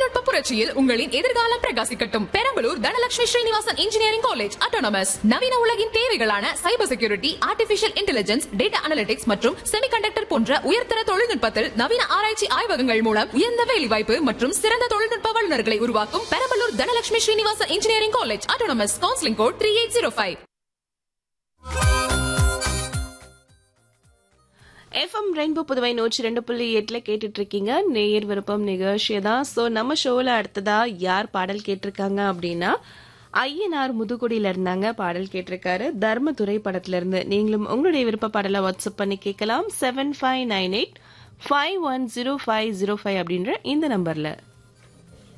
தொழில்நுட்ப புரட்சியில் உங்களின் எதிர்காலம் பிரகாசிக்கட்டும் Perambalur Dhanalakshmi Srinivasan engineering college autonomous நவீன உலகின் தேவைகளான cyber security artificial intelligence data analytics மற்றும் செமிகண்டக்டர் போன்ற உயர்தர தொழில்நுட்பத்தில் நவீன ஆராய்ச்சி ஆய்வகங்கள் மூலம் உயர்ந்த வேலைவாய்ப்பு மற்றும் சிறந்த தொழில்நுட்ப வல்லுநர்களை உருவாக்கும் Perambalur Dhanalakshmi Srinivasan engineering college autonomous counselling code three eight zero five FM rainbow Puduvai நூற்றி ரெண்டு புள்ளி எட்டுல கேட்டுட்டு இருக்கீங்க நேயர் விருப்பம் நிகழ்ச்சியை தான் ஸோ நம்ம ஷோல அடுத்ததா யார் பாடல் கேட்டிருக்காங்க அப்படின்னா ஐயனார் முதுகுடியில இருந்தாங்க பாடல் கேட்டிருக்காரு தர்மதுரை படத்துல இருந்து நீங்களும் உங்களுடைய விருப்ப பாடலை வாட்ஸ்அப் பண்ணி கேட்கலாம் seven five nine eight five one zero five zero five அப்படின்ற இந்த நம்பர்ல